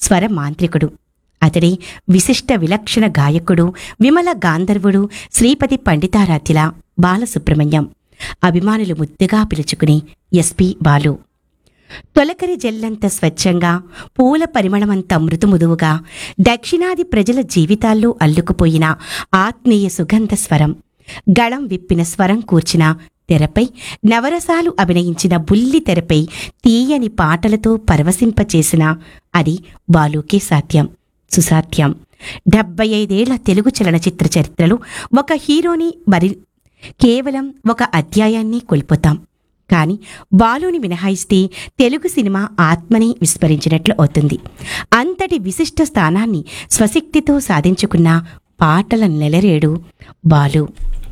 స్వర మాంత్రికుడు అతడే విశిష్ట విలక్షణ గాయకుడు విమల గాంధర్వుడు శ్రీపతి పండితారాధ్యుల బాలసుబ్రహ్మణ్యం అభిమానులు ముద్దుగా పిలుచుకుని ఎస్పి బాలు తొలకరి జల్లంత స్వచ్ఛంగా పూల పరిమళమంత మృదుముదువుగా దక్షిణాది ప్రజల జీవితాల్లో అల్లుకుపోయిన ఆత్మీయ సుగంధ స్వరం గళం విప్పిన స్వరం కూర్చిన తెరపై నవరసాలు అభినయించిన బుల్లి తెరపై తీయని పాటలతో పరవశింపచేసిన అది బాలుకే సాధ్యం సుసాధ్యం డెబ్బై ఐదేళ్ల తెలుగు చలనచిత్ర చరిత్రలో ఒక హీరోని మరి కేవలం ఒక అధ్యాయాన్ని కోల్పోతాం కానీ బాలుని మినహాయిస్తే తెలుగు సినిమా ఆత్మని విస్మరించినట్లు అవుతుంది అంతటి విశిష్ట స్థానాన్ని స్వశక్తితో సాధించుకున్న పాటల నెలరేడు బాలు